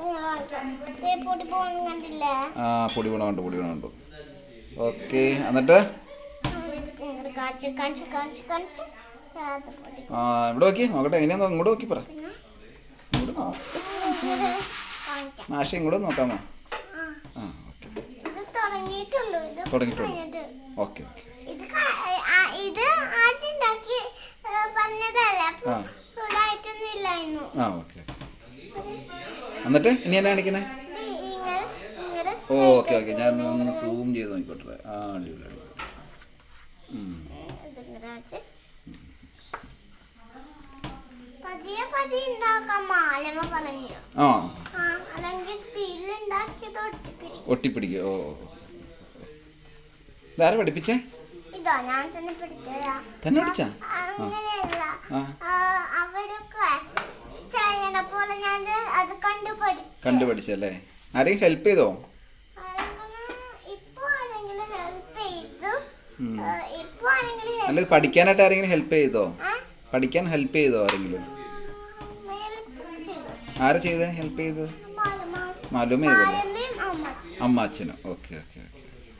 ദേ പൊടി പോകുന്ന കണ്ടില്ലേ ആ പൊടി ഗുണമുണ്ട് പൊടി ഗുണമുണ്ട് ഓക്കെ എന്നിട്ട് ഇത് ഇങ്ങനെ കാണിച്ച് കാണിച്ച് കാണിച്ച് കാണിച്ച് അത് പൊടി ആ ഇവിടെ നോക്കി നോക്കട്ടെ എങ്ങനെയാന്ന് ഇങ്ങോട്ട് നോക്കി പറ പിന്നെ ഇങ്ങോട്ട് നോ- ഇങ്ങനെ കാണിക്കാം മാഷ ഇങ്ങോട്ട് നോക്കാമോ ആ ആ ഓക്കെ ഇത് തുടങ്ങിയിട്ടുള്ളൂ ഇത് തുടങ്ങിയിട്ടുള്ളൂ. കഴിഞ്ഞിട്ട്. ഓക്കെ ഓക്കെ ഇത് ക- ആ, ഇത് ആദ്യം ഉണ്ടാക്കി ഏ, പറഞ്ഞതല്ലേ അപ്പൊ ആ. ഇതായിട്ടൊന്നും ഇല്ലായിരുന്നു ആ ഓക്കെ എന്നിട്ട് ഇനി എന്നാ കാണിക്കണേ ഇത് ഇങ്ങനെ ഇങ്ങനെ ഓ ഓക്കെ ഓക്കെ ഞാൻ ഒന്ന് സൂം ചെയ്ത് നോക്കിക്കോട്ടെ ആ അടിപൊളി അടിപൊളി ഉം. ഇതിങ്ങനെ വെച്ച് പതിയെ പതിയെ ഉണ്ടാക്കാം മാലമ പറഞ്ഞു ആ ആ അല്ലെങ്കിൽ സ്പീഡിൽ ഉണ്ടാക്കിയത് ഒട്ടിപ്പിടിക്കും ഒട്ടിപ്പിടിക്കുക ഓ ഓ, ഓ. ഇതാരെ പഠിപ്പിച്ചേ ഇതോ ഞാൻ തന്നെ പിടിച്ചതാ തന്നെ പിടിച്ചാ? ആ, അങ്ങനെയല്ല ആ. ആ, അവരൊക്കെ ചെയ്യണ പോലെ ഞാൻ അത് കണ്ടു പഠിച്ചു കണ്ടു പഠിച്ചല്ലേ ആരെയും ഹെൽപ്പ് ചെയ്തോ ഇപ്പൊ ആരെങ്കിലും ഹെൽപ്പ് ചെയ്തു ഉം. ആ, ഇപ്പൊ ആരെങ്കിലും അല്ല ഇത് പഠിക്കാനായിട്ട് ആരെങ്കിലും ഹെൽപ്പ് ചെയ്തോ ആ? പഠിക്കാൻ ഹെൽപ്പ് ചെയ്തോ ആരെങ്കിലും help ചെയ്തു. ആരാ ചെയ്തേ ഹെൽപ്പ് ചെയ്തത് മാലമ മാലൂമ ചെയ്തല്ലേ മാലമ്മയും അമ്മ അമ്മ അച്ഛനും ഓക്കെ ഓക്കെ ഓക്കെ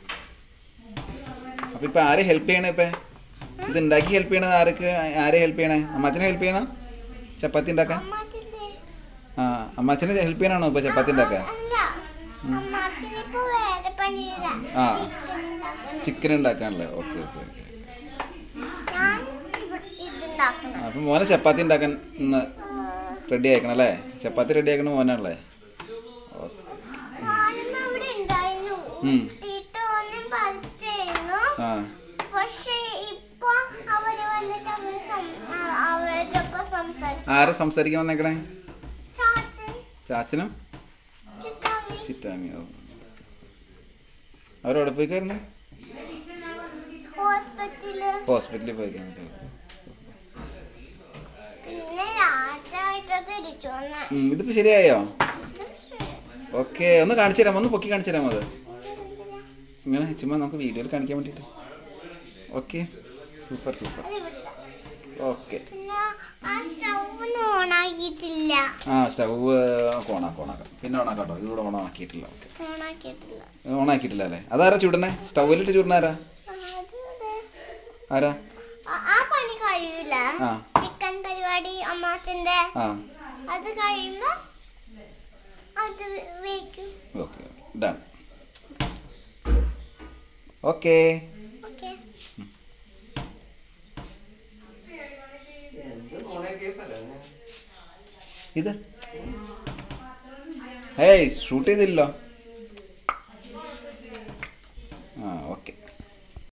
അപ്പൊ ഇപ്പൊ ആരെ ഹെൽപ്പ് ചെയ്യണേ ഇപ്പൊ ഇത് ഉണ്ടാക്കി ഹെൽപ്പ് ചെയ്യണത് ആർക്ക് ആരെ ഹെൽപ്പ് ചെയ്യണേ അമ്മച്ചനെ ഹെൽപ്പ് ചെയ്യണോ ചപ്പാത്തി ഉണ്ടാക്കാൻ അമ്മാച്ചിന്റെ ആ അമ്മച്ചനെ ഹെൽപ്പ് ചെയ്യാനാണോ ഇപ്പൊ ചപ്പാത്തി ഉണ്ടാക്കാൻ അല്ല അമ്മാച്ചിനിപ്പോ വേറെ പണിയില്ല ആ. ചിക്കൻ ഉണ്ടാക്കണം ചിക്കൻ ഉണ്ടാക്കാനല്ലേ ഓക്കെ ഓക്കെ ഓക്കെ ഞാൻ ഇവിടെ ഇതുണ്ടാക്കണം അപ്പൊ മോനെ ചപ്പാത്തി ഉണ്ടാക്കാൻ ഇന്ന് റെഡി ആക്കണം അല്ലേ ചപ്പാത്തി റെഡി ആക്കണ മോനാണല്ലേ ഓക്കെ മാലമ്മ ഇവിടെ ഉണ്ടായിരുന്നു ഉം. തീട്ട ഒന്നും പറിച്ചായിരുന്നു ആ പക്ഷെ ഇപ്പൊ അവര് വന്നിട്ട് അവര് സം- ആ, അവരൊക്കെ സംസാരിച്ചു ആരെ സംസാരിക്കാൻ വന്നേക്കണേ ചാച്ചൻ ചാച്ചനും ചിത്താമി ചിറ്റാമിയോ അവരെവിടെ പോയിക്കായിരുന്നു ഹോസ്പിറ്റല് ഹോസ്പിറ്റലിൽ പോയിക്കാന്നല്ലേ പിന്നെ രാത്രിയായിട്ട് തിരിച്ചു വന്ന ഉം, ഇതിപ്പോ ശരിയായോ ഓക്കെ ഒന്ന് കാണിച്ചു തരാമോ ഒന്ന് പൊക്കി കാണിച്ചു തരാമോ അത് ഇങ്ങനെ ചുമ്മാ നമുക്ക് വീഡിയോയിൽ കാണിക്കാൻ വേണ്ടിയിട്ട് ഓക്കെ സൂപ്പർ സൂപ്പർ അതിവിടില്ല ഓക്കെ പിന്നെ ആ സ്റ്റൗന്ന് ഓണാക്കിയിട്ടില്ല ആ സ്റ്റവ് ഓണാക്കാം ഓണാക്കാം പിന്നെ ഓണാക്കാം കേട്ടോ ഇതിവിടെ ഓണാക്കിയിട്ടില്ല ഓക്കെ ഓണാക്കിയിട്ടില്ല ഓണാക്കിയിട്ടില്ല അല്ലേ അതാരാ ചൂടണേ സ്റ്റൗവിലിട്ട് ചൂടണ ആരാ അതിവിടെ ആരാ ആ- ആ പണി കഴിയൂല ആ. ചിക്കൻ പരിപാടി അമ്മാച്ചന്റെ ആ അത് കഴിയുമ്പോ അത് വെക്കും ഓക്കെ ഡൺ ഓക്കെ ഓക്കെ ഇത് ഏയ് ഷൂട്ട് ചെയ്തില്ലല്ലോ ആ ഓക്കെ